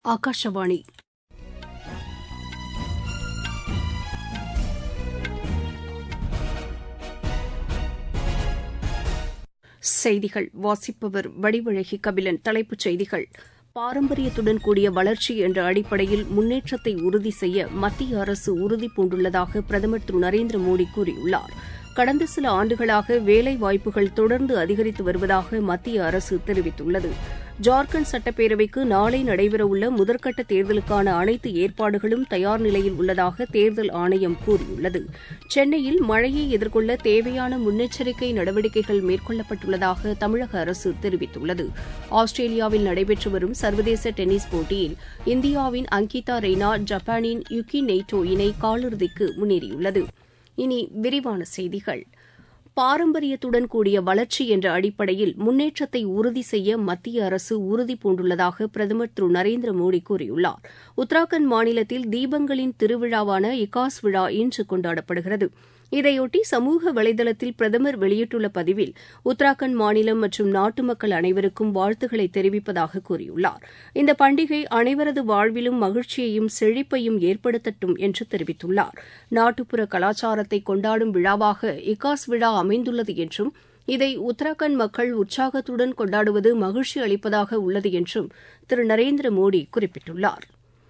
ஆகாஷவாணி செய்திகள் வாசிப்பவர் வடிவழகி கபிலன் தலைப்புச் செய்திகள் பாரம்பரியத்துடன் கூடிய வளர்ச்சி என்ற அடிப்படையில் முன்னேற்றத்தை உறுதி செய்ய மத்திய அரசு உறுதிபூண்டுள்ளதாக பிரதமர் திரு நரேந்திர மோடி கூறியுள்ளார் கடந்த சில ஆண்டுகளாக வேலை வாய்ப்புகள் தொடர்ந்து அதிகரித்து வருவதாக மத்திய அரசு தெரிவித்துள்ளது ஜார்க்கண்ட் சட்டப்பேரவைக்கு நாளை நடைபெறவுள்ள முதற்கட்ட தேர்தலுக்கான அனைத்து ஏற்பாடுகளும் தயார் நிலையில் உள்ளதாக தேர்தல் ஆணையம் கூறியுள்ளது சென்னையில் மழையை எதிர்கொள்ள தேவையான முன்னெச்சரிக்கை நடவடிக்கைகள் மேற்கொள்ளப்பட்டுள்ளதாக தமிழக அரசு தெரிவித்துள்ளது ஆஸ்திரேலியாவில் நடைபெற்று வரும் சர்வதேச டென்னிஸ் போட்டியில் இந்தியாவின் அங்கிதா ரெய்னா ஜப்பானின் யுகி நெய்டோ இணை காலிறுதிக்கு முன்னேறியுள்ளது இனி விரிவான செய்திகள் பாரம்பரியத்துடன் கூடிய வளர்ச்சி என்ற அடிப்படையில் முன்னேற்றத்தை உறுதி செய்ய மத்திய அரசு உறுதிபூண்டுள்ளதாக பிரதமர் திரு நரேந்திர மோடி கூறியுள்ளார் உத்தராகண்ட் மாநிலத்தில் தீபங்களின் திருவிழாவான இகாஸ் விழா இன்று கொண்டாடப்படுகிறது இதையொட்டி சமூக வலைதளத்தில் பிரதமர் வெளியிட்டுள்ள பதிவில் உத்தராகண்ட் மாநிலம் மற்றும் நாட்டு மக்கள் அனைவருக்கும் வாழ்த்துக்களை தெரிவிப்பதாக கூறியுள்ளார் இந்த பண்டிகை அனைவரது வாழ்விலும் மகிழ்ச்சியையும் செழிப்பையும் ஏற்படுத்தட்டும் என்று தெரிவித்துள்ளார் நாட்டுப்புற கலாச்சாரத்தை கொண்டாடும் விழாவாக இகாஸ் விழா அமைந்துள்ளது என்றும் இதை உத்தராகண்ட் மக்கள் உற்சாகத்துடன் கொண்டாடுவது மகிழ்ச்சி அளிப்பதாக உள்ளது என்றும் திரு நரேந்திர மோடி குறிப்பிட்டுள்ளார்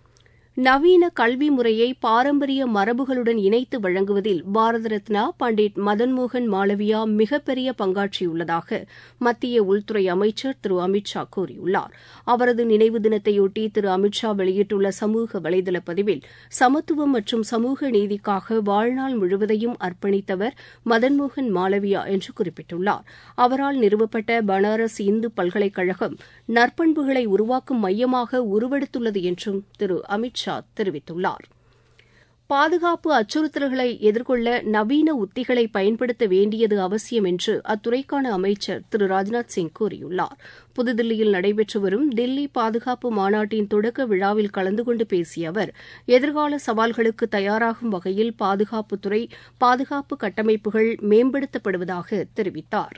நவீன கல்வி முறையை பாரம்பரிய மரபுகளுடன் இணைத்து வழங்குவதில் பாரத ரத்னா பண்டிட் மதன்மோகன் மாளவியா மிகப்பெரிய பங்காற்றியுள்ளதாக மத்திய உள்துறை அமைச்சர் திரு அமித் ஷா கூறியுள்ளார் அவரது நினைவு தினத்தையொட்டி திரு அமித் ஷா வெளியிட்டுள்ள சமூக வலைதள பதிவில் சமத்துவம் மற்றும் சமூக நீதிக்காக வாழ்நாள் முழுவதையும் அர்ப்பணித்தவர் மதன்மோகன் மாளவியா என்று குறிப்பிட்டுள்ளார் அவரால் நிறுவப்பட்ட பனாரஸ் இந்து பல்கலைக்கழகம் நற்பண்புகளை உருவாக்கும் மையமாக உருவெடுத்துள்ளது என்றும் திரு அமித் ஷா தெரிவித்துள்ளார் பாதுகாப்பு அச்சுறுத்தல்களை எதிர்கொள்ள நவீன உத்திகளை பயன்படுத்த வேண்டியது அவசியம் என்று அத்துறைக்கான அமைச்சர் திரு ராஜ்நாத் சிங் கூறியுள்ளார் புதுதில்லியில் நடைபெற்று வரும் தில்லி பாதுகாப்பு மாநாட்டின் தொடக்க விழாவில் கலந்து கொண்டு பேசிய அவர் எதிர்கால சவால்களுக்கு தயாராகும் வகையில் பாதுகாப்புத்துறை பாதுகாப்பு கட்டமைப்புகள் மேம்படுத்தப்படுவதாக தெரிவித்தாா்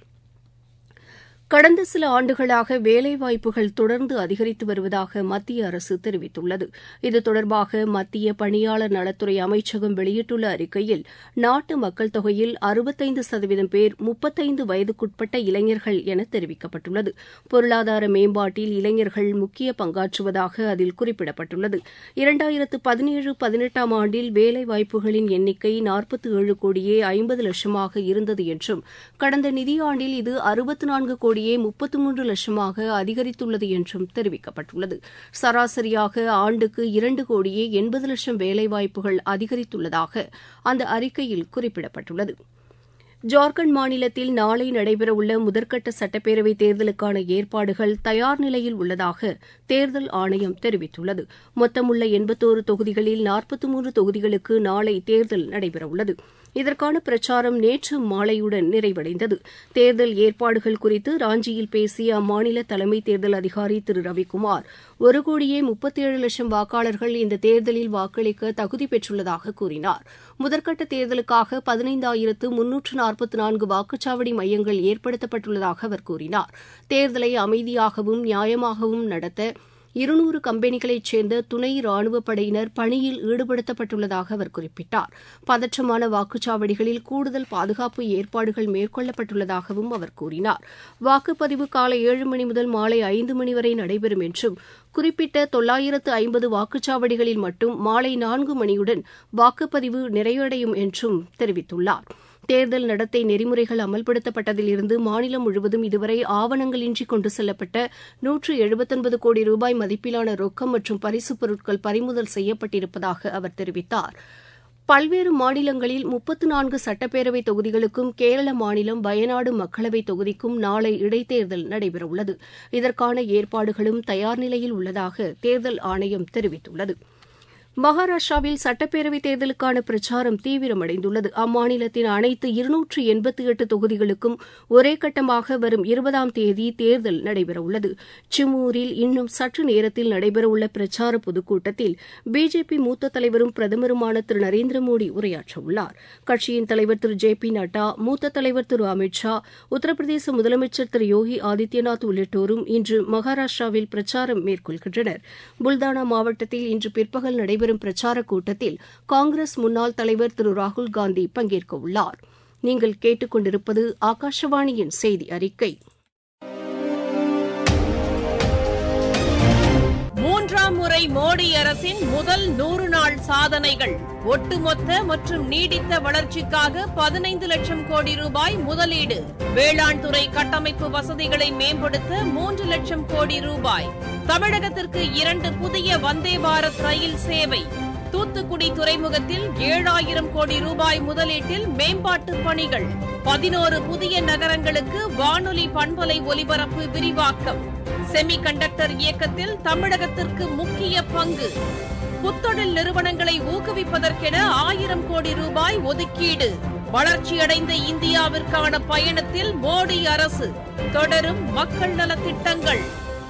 கடந்த சில ஆண்டுகளாக வேலைவாய்ப்புகள் தொடர்ந்து அதிகரித்து வருவதாக மத்திய அரசு தெரிவித்துள்ளது இது தொடர்பாக மத்திய பணியாளர் நலத்துறை அமைச்சகம் வெளியிட்டுள்ள அறிக்கையில் நாட்டு மக்கள் தொகையில் அறுபத்தைந்து சதவீதம் பேர் முப்பத்தைந்து வயதுக்குட்பட்ட இளைஞர்கள் என தெரிவிக்கப்பட்டுள்ளது பொருளாதார மேம்பாட்டில் இளைஞர்கள் முக்கிய பங்காற்றுவதாக அதில் குறிப்பிடப்பட்டுள்ளது இரண்டாயிரத்து பதினேழு பதினெட்டாம் ஆண்டில் வேலைவாய்ப்புகளின் எண்ணிக்கை நாற்பத்தி ஏழு கோடியே ஐம்பது லட்சமாக இருந்தது என்றும் கடந்த நிதியாண்டில் இது அறுபத்து நான்கு கோடி கோடியே முப்பத்து மூன்று லட்சமாக அதிகரித்துள்ளது என்றும் தெரிவிக்கப்பட்டுள்ளது சராசரியாக ஆண்டுக்கு இரண்டு கோடியே எண்பது லட்சம் வேலைவாய்ப்புகள் அதிகரித்துள்ளதாக அந்த அறிக்கையில் குறிப்பிடப்பட்டுள்ளது ஜார்க்கண்ட் மாநிலத்தில் நாளை நடைபெறவுள்ள முதற்கட்ட சட்டப்பேரவைத் தேர்தலுக்கான ஏற்பாடுகள் தயார் நிலையில் உள்ளதாக தேர்தல் ஆணையம் தெரிவித்துள்ளது மொத்தமுள்ள எண்பத்தோரு தொகுதிகளில் நாற்பத்தி மூன்று தொகுதிகளுக்கு நாளை தேர்தல் நடைபெறவுள்ளது இதற்கான பிரச்சாரம் நேற்று மாலையுடன் நிறைவடைந்தது தேர்தல் ஏற்பாடுகள் குறித்து ராஞ்சியில் பேசிய அம்மாநில தலைமை தேர்தல் அதிகாரி திரு ரவிக்குமார் ஒரு கோடியே முப்பத்தேழு லட்சம் வாக்காளர்கள் இந்த தேர்தலில் வாக்களிக்க தகுதி பெற்றுள்ளதாக கூறினார் முதற்கட்ட தேர்தலுக்காக பதினைந்தாயிரத்து முன்னூற்று நாற்பத்தி நான்கு வாக்குச்சாவடி மையங்கள் ஏற்படுத்தப்பட்டுள்ளதாக அவர் கூறினார் தேர்தலை அமைதியாகவும் நியாயமாகவும் நடத்த இருநூறு கம்பெனிகளைச் சேர்ந்த துணை ராணுவப் படையினர் பணியில் ஈடுபடுத்தப்பட்டுள்ளதாக அவர் குறிப்பிட்டார் பதற்றமான வாக்குச்சாவடிகளில் கூடுதல் பாதுகாப்பு ஏற்பாடுகள் மேற்கொள்ளப்பட்டுள்ளதாகவும் அவர் கூறினார் வாக்குப்பதிவு காலை ஏழு மணி முதல் மாலை ஐந்து மணி வரை நடைபெறும் என்றும் குறிப்பிட்ட தொள்ளாயிரத்து ஐம்பது வாக்குச்சாவடிகளில் மட்டும் மாலை நான்கு மணியுடன் வாக்குப்பதிவு நிறைவடையும் என்றும் தெரிவித்துள்ளார் தேர்தல் நடத்தை நெறிமுறைகள் அமல்படுத்தப்பட்டதிலிருந்து மாநிலம் முழுவதும் இதுவரை ஆவணங்களின்றி கொண்டு செல்லப்பட்ட நூற்று எழுபத்தொன்பது கோடி ரூபாய் மதிப்பிலான ரொக்கம் மற்றும் பரிசுப் பொருட்கள் பறிமுதல் செய்யப்பட்டிருப்பதாக அவர் தெரிவித்தார் பல்வேறு மாநிலங்களில் முப்பத்து நான்கு சட்டப்பேரவை தொகுதிகளுக்கும் கேரள மாநிலம் வயநாடு மக்களவைத் தொகுதிக்கும் நாளை இடைத்தேர்தல் நடைபெறவுள்ளது இதற்கான ஏற்பாடுகளும் தயார் நிலையில் உள்ளதாக தேர்தல் ஆணையம் தெரிவித்துள்ளது மகாராஷ்டிராவில் சட்டப்பேரவைத் தேர்தலுக்கான பிரச்சாரம் தீவிரமடைந்துள்ளது அம்மாநிலத்தின் அனைத்து இருநூற்று எண்பத்தி எட்டு தொகுதிகளுக்கும் ஒரே கட்டமாக வரும் இருபதாம் தேதி தேர்தல் நடைபெறவுள்ளது சிமூரில் இன்னும் சற்று நேரத்தில் நடைபெறவுள்ள பிரச்சார பொதுக்கூட்டத்தில் பிஜேபி மூத்த தலைவரும் பிரதமருமான திரு நரேந்திர மோடி உரையாற்றவுள்ளார் கட்சியின் தலைவர் திரு ஜே பி நட்டா மூத்த தலைவர் திரு அமித் ஷா உத்தரப்பிரதேச முதலமைச்சர் திரு யோகி ஆதித்யநாத் உள்ளிட்டோரும் இன்று மகாராஷ்டிராவில் பிரச்சாரம் மேற்கொள்கின்றனர் புல்தானா மாவட்டத்தில் இன்று பிற்பகல் நடைபெறும் பிரச்சாரக் கூட்டத்தில் காங்கிரஸ் முன்னாள் தலைவர் திரு ராகுல் காந்தி பங்கேற்க உள்ளார் நீங்கள் கேட்டுக்கொண்டிருப்பது ஆகாஷவாணியின் செய்தி அறிக்கை மூன்றாம் முறை மோடி அரசின் முதல் நூறு நாள் சாதனைகள் ஒட்டுமொத்த மற்றும் நீடித்த வளர்ச்சிக்காக பதினைந்து லட்சம் கோடி ரூபாய் முதலீடு வேளாண் துறை கட்டமைப்பு வசதிகளை மேம்படுத்த மூன்று லட்சம் கோடி ரூபாய் தமிழகத்திற்கு இரண்டு புதிய வந்தே பாரத் ரயில் சேவை தூத்துக்குடி துறைமுகத்தில் ஏழாயிரம் கோடி ரூபாய் முதலீட்டில் மேம்பாட்டு பணிகள் பதினோரு புதிய நகரங்களுக்கு வானொலி பண்பலை ஒலிபரப்பு விரிவாக்கம் செமி கண்டக்டர் இயக்கத்தில் தமிழகத்திற்கு முக்கிய பங்கு புத்தொழில் நிறுவனங்களை ஊக்குவிப்பதற்கென ஆயிரம் கோடி ரூபாய் ஒதுக்கீடு வளர்ச்சியடைந்த இந்தியாவிற்கான பயணத்தில் மோடி அரசு தொடரும் மக்கள் நலத்திட்டங்கள்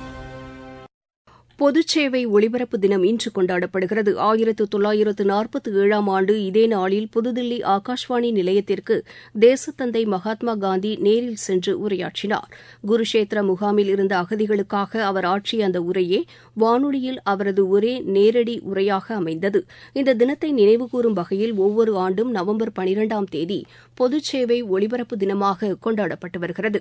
பொதுச்சேவை ஒலிபரப்பு தினம் இன்று கொண்டாடப்படுகிறது ஆயிரத்து தொள்ளாயிரத்து நாற்பத்தி ஏழாம் ஆண்டு இதே நாளில் புதுதில்லி ஆகாஷ்வாணி நிலையத்திற்கு தேசத்தந்தை மகாத்மா காந்தி நேரில் சென்று உரையாற்றினார் குருஷேத்திர முகாமில் இருந்த அகதிகளுக்காக அவர் ஆற்றிய அந்த உரையே வானொலியில் அவரது ஒரே நேரடி உரையாக அமைந்தது இந்த தினத்தை நினைவுகூரும் வகையில் ஒவ்வொரு ஆண்டும் நவம்பர் பனிரெண்டாம் தேதி பொதுச்சேவை ஒலிபரப்பு தினமாக கொண்டாடப்பட்டு வருகிறது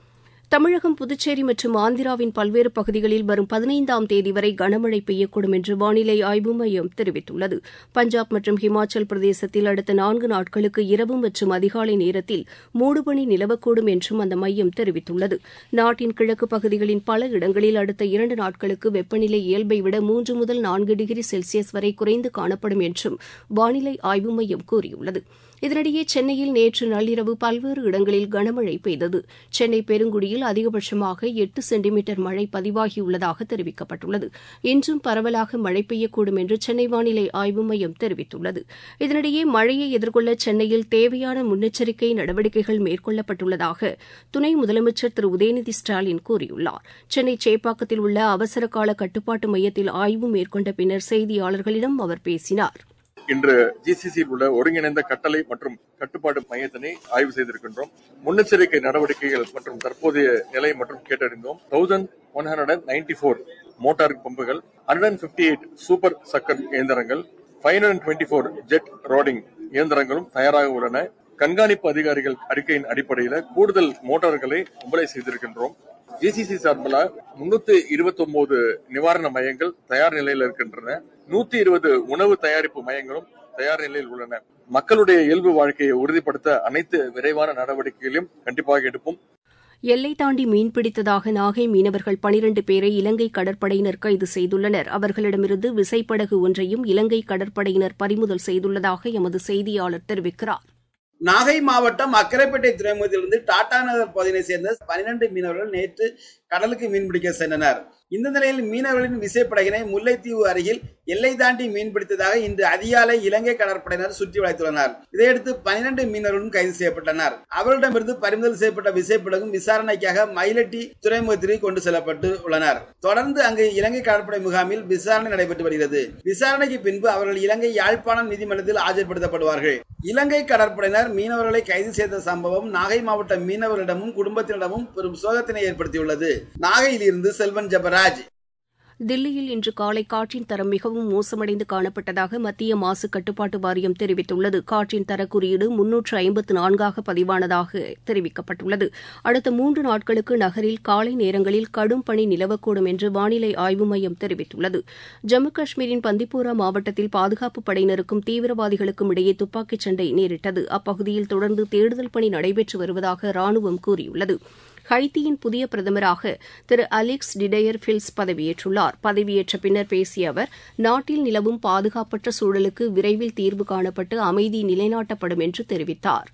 தமிழகம் புதுச்சேரி மற்றும் ஆந்திராவின் பல்வேறு பகுதிகளில் வரும் பதினைந்தாம் தேதி வரை கனமழை பெய்யக்கூடும் என்று வானிலை ஆய்வு மையம் தெரிவித்துள்ளது பஞ்சாப் மற்றும் ஹிமாச்சல் பிரதேசத்தில் அடுத்த நான்கு நாட்களுக்கு இரவு மற்றும் அதிகாலை நேரத்தில் மூடுபனி நிலவக்கூடும் என்றும் அந்த மையம் தெரிவித்துள்ளது நாட்டின் கிழக்கு பகுதிகளின் பல இடங்களில் அடுத்த இரண்டு நாட்களுக்கு வெப்பநிலை இயல்பை விட மூன்று முதல் நான்கு டிகிரி செல்சியஸ் வரை குறைந்து காணப்படும் என்றும் வானிலை ஆய்வு மையம் கூறியுள்ளது இதனிடையே சென்னையில் நேற்று நள்ளிரவு பல்வேறு இடங்களில் கனமழை பெய்தது சென்னை பெருங்குடியில் அதிகபட்சமாக எட்டு சென்டிமீட்டர் மழை பதிவாகியுள்ளதாக தெரிவிக்கப்பட்டுள்ளது இன்றும் பரவலாக மழை பெய்யக்கூடும் என்று சென்னை வானிலை ஆய்வு மையம் தெரிவித்துள்ளது இதனிடையே மழையை எதிர்கொள்ள சென்னையில் தேவையான முன்னெச்சரிக்கை நடவடிக்கைகள் மேற்கொள்ளப்பட்டுள்ளதாக துணை முதலமைச்சர் திரு உதயநிதி ஸ்டாலின் கூறியுள்ளார் சென்னை சேப்பாக்கத்தில் உள்ள அவசர கால கட்டுப்பாட்டு மையத்தில் ஆய்வு மேற்கொண்ட பின்னர் செய்தியாளர்களிடம் அவர் பேசினார் இன்று ஜிசிசியில் உள்ள ஒருங்கிணைந்த கட்டளை மற்றும் கட்டுப்பாட்டு மையத்தினை ஆய்வு செய்திருக்கின்றோம் முன்னெச்சரிக்கை நடவடிக்கைகள் மற்றும் தற்போதைய நிலை மற்றும் கேட்டறிந்தோம் thousand one hundred ninety four motor பம்புகள் hundred and fifty eight super sucker இயந்திரங்கள் five hundred twenty four jet rodding இயந்திரங்களும் தயாராக உள்ளன கண்காணிப்பு அதிகாரிகள் அறிக்கையின் அடிப்படையில் கூடுதல் மோட்டார்களை ஒப்படை செய்திருக்கின்றோம் ஜிசிசி சார்பில் முன்னூத்தி இருபத்தி ஒன்பது நிவாரண மையங்கள் தயார் நிலையில் இருக்கின்றன நூத்தி இருபது உணவு தயாரிப்பு மையங்களும் தயார் நிலையில் உள்ளன மக்களுடைய இயல்பு வாழ்க்கையை உறுதிப்படுத்த அனைத்து விரைவான நடவடிக்கைகளையும் கண்டிப்பாக எடுப்போம் எல்லை தாண்டி மீன்பிடித்ததாக நாகை மீனவர்கள் பனிரண்டு பேரை இலங்கை கடற்படையினர் கைது செய்துள்ளனர் அவர்களிடமிருந்து விசைப்படகு ஒன்றையும் இலங்கை கடற்படையினர் பறிமுதல் செய்துள்ளதாக எமது செய்தியாளர் தெரிவிக்கிறார் நாகை மாவட்டம் அக்கரைப்பேட்டை துறைமுகத்திலிருந்து டாடா நகர் பகுதியை சேர்ந்த பனிரெண்டு மீனவர்கள் நேற்று கடலுக்கு மீன்பிடிக்க சென்றனர் இந்த நிலையில் மீனவர்களின் விசைப்படகினை முல்லைத்தீவு அருகில் எல்லை தாண்டி மீன்பிடித்ததாக இன்று அதிகாலை இலங்கை கடற்படையினர் சுற்றி வளைத்துள்ளனர் இதையடுத்து பனிரெண்டு மீனவர்களும் கைது செய்யப்பட்டனர் அவர்களிடமிருந்து பறிமுதல் செய்யப்பட்ட விசைப்படகும் விசாரணைக்காக மயிலட்டி துறைமுகத்திற்கு கொண்டு செல்லப்பட்டு உள்ளனர் தொடர்ந்து அங்கு இலங்கை கடற்படை முகாமில் விசாரணை நடைபெற்று வருகிறது விசாரணைக்கு பின்பு அவர்கள் இலங்கை யாழ்ப்பாணம் நீதிமன்றத்தில் ஆஜர்படுத்தப்படுவார்கள் இலங்கை கடற்படையினர் மீனவர்களை கைது செய்த சம்பவம் நாகை மாவட்ட மீனவர்களிடமும் குடும்பத்தினரிடமும் பெரும் சோகத்தினை ஏற்படுத்தியுள்ளது நாகையில் இருந்து செல்வன் ஜபராஜ் தில்லியில் இன்று காலை காற்றின் தரம் மிகவும் மோசமடைந்து காணப்பட்டதாக மத்திய மாசு கட்டுப்பாட்டு வாரியம் தெரிவித்துள்ளது காற்றின் தர குறியீடு முன்னூற்று ஐம்பத்து நான்காக பதிவானதாக தெரிவிக்கப்பட்டுள்ளது அடுத்த மூன்று நாட்களுக்கு நகரில் காலை நேரங்களில் கடும் பனி நிலவக்கூடும் என்று வானிலை ஆய்வு மையம் தெரிவித்துள்ளது ஜம்மு காஷ்மீரின் பந்திப்பூரா மாவட்டத்தில் பாதுகாப்பு படையினருக்கும் தீவிரவாதிகளுக்கும் இடையே துப்பாக்கிச் சண்டை நேரிட்டது அப்பகுதியில் தொடர்ந்து தேடுதல் பணி நடைபெற்று வருவதாக ராணுவம் கூறியுள்ளது ஹைத்தியின் புதிய பிரதமராக திரு அலெக்ஸ் டிடயர் ஃபில்ஸ் பதவியேற்றுள்ளார் பதவியேற்ற பின்னர் பேசிய அவர் நாட்டில் நிலவும் பாதுகாப்பற்ற சூழலுக்கு விரைவில் தீர்வு காணப்பட்டு அமைதி நிலைநாட்டப்படும் என்று தெரிவித்தார்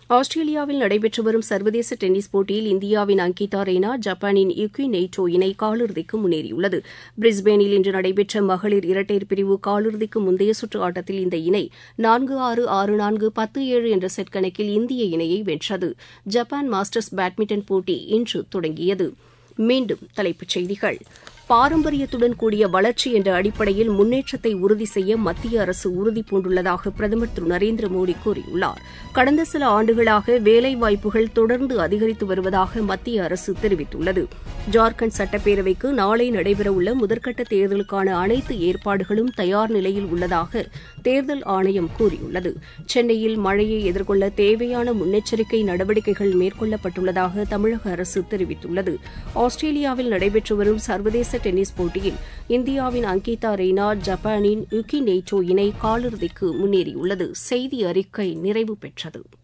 ஆஸ்திரேலியாவில் நடைபெற்று வரும் சர்வதேச டென்னிஸ் போட்டியில் இந்தியாவின் அங்கிதா ரெய்னா ஜப்பானின் யுகி நெய்டோ இணை காலிறுதிக்கு முன்னேறியுள்ளது பிரிஸ்பேனில் இன்று நடைபெற்ற மகளிர் இரட்டையர் பிரிவு காலிறுதிக்கு முந்தைய சுற்று ஆட்டத்தில் இந்த இணை நான்கு ஆறு ஆறு நான்கு பத்து ஏழு என்ற செட் கணக்கில் இந்திய இணையை வென்றது ஜப்பான் மாஸ்டர்ஸ் பேட்மிண்டன் போட்டி இன்று தொடங்கியது மீண்டும் தலைப்புச் செய்திகள் பாரம்பரியத்துடன் கூடிய வளர்ச்சி என்ற அடிப்படையில் முன்னேற்றத்தை உறுதி செய்ய மத்திய அரசு உறுதிபூண்டுள்ளதாக பிரதமர் திரு நரேந்திர மோடி கூறியுள்ளார் கடந்த சில ஆண்டுகளாக வேலைவாய்ப்புகள் தொடர்ந்து அதிகரித்து வருவதாக மத்திய அரசு தெரிவித்துள்ளது ஜார்க்கண்ட் சட்டப்பேரவைக்கு நாளை நடைபெறவுள்ள முதற்கட்ட தேர்தலுக்கான அனைத்து ஏற்பாடுகளும் தயார் நிலையில் உள்ளதாக தேர்தல் ஆணையம் கூறியுள்ளது சென்னையில் மழையை எதிர்கொள்ள தேவையான முன்னெச்சரிக்கை நடவடிக்கைகள் மேற்கொள்ளப்பட்டுள்ளதாக தமிழக அரசு தெரிவித்துள்ளது ஆஸ்திரேலியாவில் நடைபெற்று வரும் சர்வதேச டென்னிஸ் போட்டியில் இந்தியாவின் அங்கிதா ரெய்னா ஜப்பானின் யுகி நெய்டோ இணை காலிறுதிக்கு முன்னேறியுள்ளது செய்தி அறிக்கை நிறைவு பெற்றது